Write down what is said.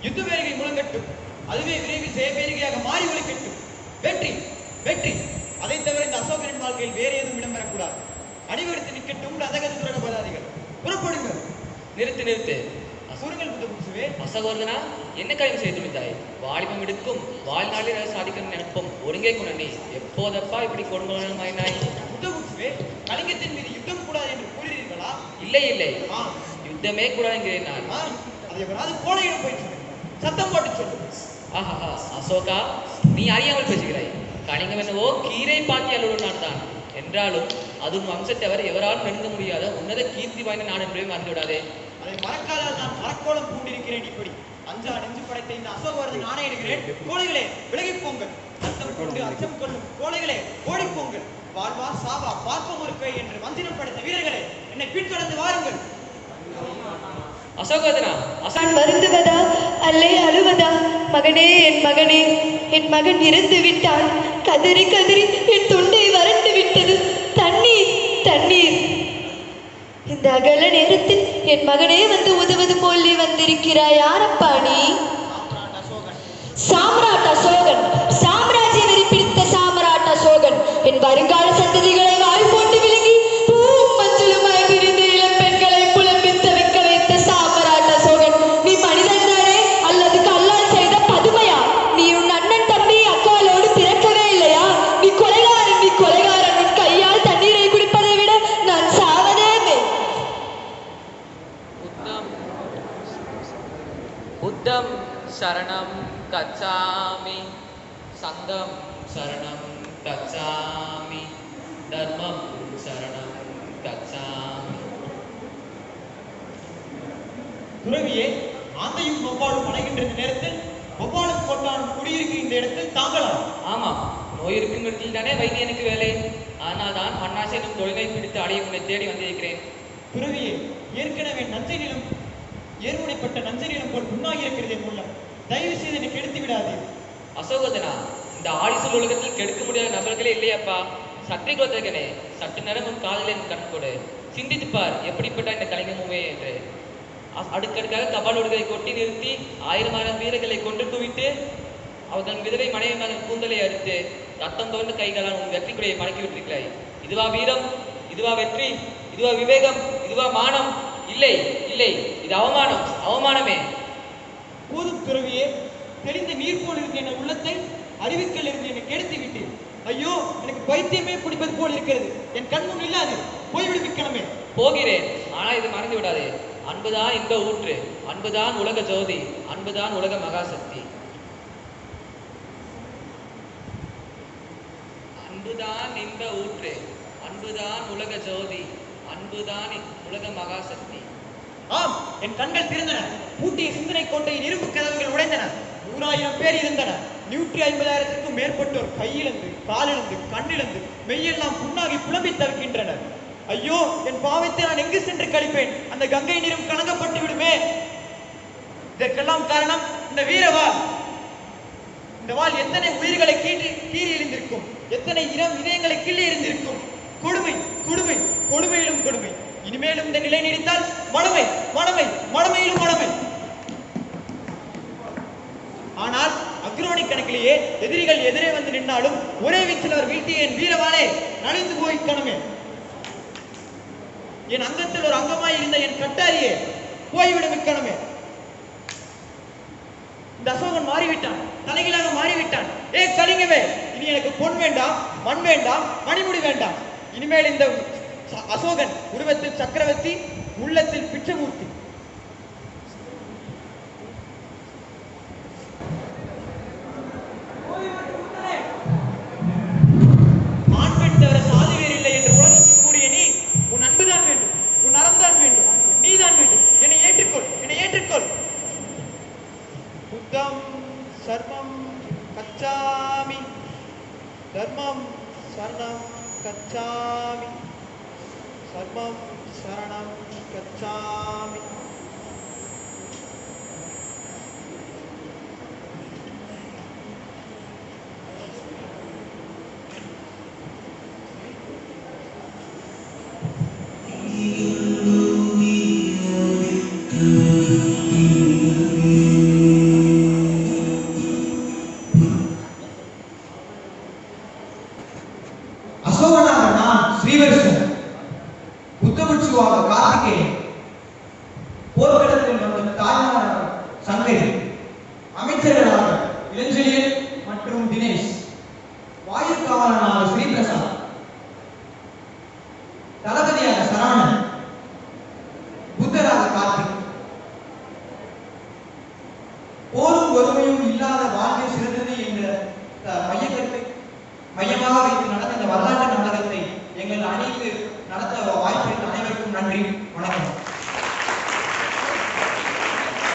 யுத்த வேலைகை முழங்கட்டும் அதுவே விரைவில் ஜெயபேரிகையாக மாறி ஒழிக்கட்டும் வெற்றி வெற்றி அதை தவிர இந்த அசோகனின் வாழ்க்கையில் வேறு எதுவும் இடம் பெறக்கூடாது அணிவகுத்து நிற்கட்டும் ரதகத துரக பதாதிகள் புறப்படுங்கள் நிறுத்து நிறுத்து கூறுங்கள் புத்தகுசுவே அசகோதனா என்ன காரியம் செய்து முடித்தாய் வாலிபம் எடுக்கும் வாழ்நாளில் அதை சாதிக்கணும் நினைப்போம் ஒருங்கே குணனி எப்போதப்பா இப்படி கொடுங்கோலமாயினாய் புத்தகுசுவே கலிங்கத்தின் மீது யுத்தம் கூடாது என்று கூறுகிறீர்களா இல்லை இல்லை ஆ யுத்தமே கூடாதுங்கிறேன் நான் ஆ, அது எவராது கோடையிடம் போய் சொல்லுங்க சத்தம் போட்டு சொல்லு ஆஹா அசோகா நீ அறியாமல் பேசுகிறாய் கலிங்கம் என்னவோ கீரை பாத்தியாளோடு நான் தான் என்றாலும் அது உன் வம்சத்தவர் எவராலும் நெருங்க முடியாத உன்னத கீர்த்தி வாய்ந்த நான் என்பதை மறந்து விடாதே அதை மறக்காதால் நான் மரக்கோலம் பூண்டிருக்கிறேன் இப்படி அஞ்சா நெஞ்சு படைத்த இந்த அசோகவரது நானே எடுக்கிறேன் கோழைகளே விலகிப் போங்கள் அச்சம் கொண்டு அச்சம் கொள்ளும் கோழைகளே ஓடிப் போங்கள் வாழ்வா சாவா பார்ப்போம் ஒரு கை என்று மந்திரம் படைத்த வீரர்களே என்னை பின்தொடர்ந்து வாருங்கள் அசோகவதனா அசோ நான் வருந்துவதா அல்லே அழுவதா மகனே என் மகனே என் மகன் இறந்து விட்டான் கதறி கதறி என் தொண்டை வறண்டு விட்டது தண்ணீர் தண்ணீர் இந்த அகல நேரத்தில் என் மகனே வந்து உதவது போல் நீ வந்திருக்கிறாய் யாரப்பா நீ சாம்ராட் அசோகன் சாம்ராட் அசோகன் சாம்ராஜ்ய வெறி பிடித்த சாம்ராட் அசோகன் என் வருங்கால சந்ததிகளை வாய் போட்டு விழுங்கி பூவும் மஞ்சளுமாய் விரிந்த இளம் பெண்களை புலம்பித்த வைக்க வைத்த சாம்ராட் அசோகன் நீ மனிதன் தானே அல்லது கல்லால் செய்த பதுமையா நீ உன் அண்ணன் தம்பி அக்காலோடு பிறக்கவே இல்லையா நீ கொலைகாரன் நீ கொலைகாரன் உன் கையால் தண்ணீரை குடிப்பதை விட நான் சாவதே மேல் புத்தம் புத்தம் சரணம் கச்சாமி சங்கம் சரணம் கச்சாமி தர்மம் சரணம் கச்சாமி துறவியே ஆந்தையும் வௌவாலும் அணைகின்ற இந்த நேரத்தில் வௌவாலும் கொண்டாடும் குடியிருக்கும் இந்த இடத்தில் தாங்களா ஆமாம் நோய் இருக்கும் இடத்தில் தானே வைத்தியனுக்கு வேலை ஆனால் தான் அண்ணாசை எனும் தொழிலை பிடித்து அடைய உன்னை தேடி வந்திருக்கிறேன் துறவியே ஏற்கனவே நஞ்சை நிலம் ஏர்முனைப்பட்ட நஞ்சை நிலம் போல் புண்ணாகி இருக்கிறது என் உள்ளம் தயவு செய்து என்னை கெடுத்து விடாதீர் அசோகதனா இந்த ஆடிசல் உலகத்தில் கெடுக்க முடியாத நபர்களே இல்லையப்பா சத்திய கோத்தகனே சற்று நேரம் உன் காதலில் என் கண் கொடு சிந்தித்துப் பார் எப்படிப்பட்ட இந்த கலைஞமுமே என்று அ- அடுக்கடுக்காக தபாலோடுகளை கொட்டி நிறுத்தி ஆயிரம் ஆயிரம் வீரர்களை கொன்று குவித்து அவர்கள் விதவை மனைவி மகன் கூந்தலை அறுத்து ரத்தம் தோன்ற கைகளால் உன் வெற்றி குடையை மடக்கி விட்டிருக்கிறாய் இதுவா வீரம் இதுவா வெற்றி இதுவா விவேகம் இதுவா மானம் இல்லை இல்லை இது அவமானம் அவமானமே போதும் துறவியே தெளிந்த நீர் போல் இருந்த என் உள்ளத்தை அறிவிக்கல் இருந்து என்னை கெடுத்து விட்டீர் ஐயோ எனக்கு பைத்தியமே பிடிப்பது போல் இருக்கிறது என் கண் முன் இல்லாது போய்விடுவிக்கணுமே போகிறேன் ஆனால் இது மறந்து விடாதே அன்புதான் இன்ப ஊற்று அன்புதான் உலக ஜோதி அன்புதான் உலக மகாசக்தி அன்புதான் இன்ப ஊற்று அன்புதான் உலக ஜோதி அன்புதான் இ- உலக மகாசக்தி ஆம் என் கண்கள் திறந்தன பூட்டிய சிந்தனை கோட்டையின் இரும்பு கதவுகள் உடைந்தன நூறாயிரம் பேர் இருந்தனர் நூற்றி ஐம்பதாயிரத்திற்கும் மேற்பட்டோர் கையிழந்து காலிழந்து கண்ணிழந்து மெய்யெல்லாம் புண்ணாகி புலம்பி தவிக்கின்றனர் ஐயோ என் பாவத்தை நான் எங்கு சென்று கழிப்பேன் அந்த கங்கை நீரும் கலங்கப்பட்டு விடுமே இதற்கெல்லாம் காரணம் இந்த வீரவாள் இந்த வாள் எத்தனை உயிர்களை கீறி கீறி எழுந்திருக்கும் எத்தனை இனம் இதயங்களை கிள்ளி இருந்திருக்கும் கொடுமை கொடுமை கொடுமையிலும் கொடுமை இனிமேலும் இந்த நிலை நீடித்தால் மடமை மடமை மடமையிலும் மடமை ஆனால் அக்ரோனி கணக்கிலேயே எதிரிகள் எதிரே வந்து நின்றாலும் ஒரே வீச்சில் அவர் வீழ்த்திய என் வீரவாளே நனைந்து போய்க்கணுமே என் அங்கத்தில் ஒரு அங்கமாய் இருந்த என் கட்டாரியே போய்விட மிக்கணுமே இந்த அசோகன் மாறிவிட்டான் தலைகீழாக மாறிவிட்டான் ஏ கலிங்கவே இனி எனக்கு பொன் வேண்டாம் மண் வேண்டாம் மணிமுடி வேண்டாம் இனிமேல் இந்த ச- அசோகன் உருவத்தில் சக்கரவர்த்தி உள்ளத்தில் பிச்சமூர்த்தி ஆண் பெண் தவிர சாதி வேறு இல்லை என்று உலகத்தில் கூறிய நீ உன் அன்புதான் வேண்டும் உன் அறம்தான் வேண்டும் நீதான் வேண்டும் என்னை ஏற்றுக்கொள் என்னை ஏற்றுக்கொள் புத்தம் சர்மம் கச்சாமி தர்மம் சரணம் கச்சாமி சர்மம் சரணம் கச்சாமி Thank சூழ்ச்சிவாக கார்த்திகேயன் போர்க்களத்தில் வந்த தாய்மாரான சங்கரி அமைச்சர்களாக இளஞ்செழியன் மற்றும் தினேஷ்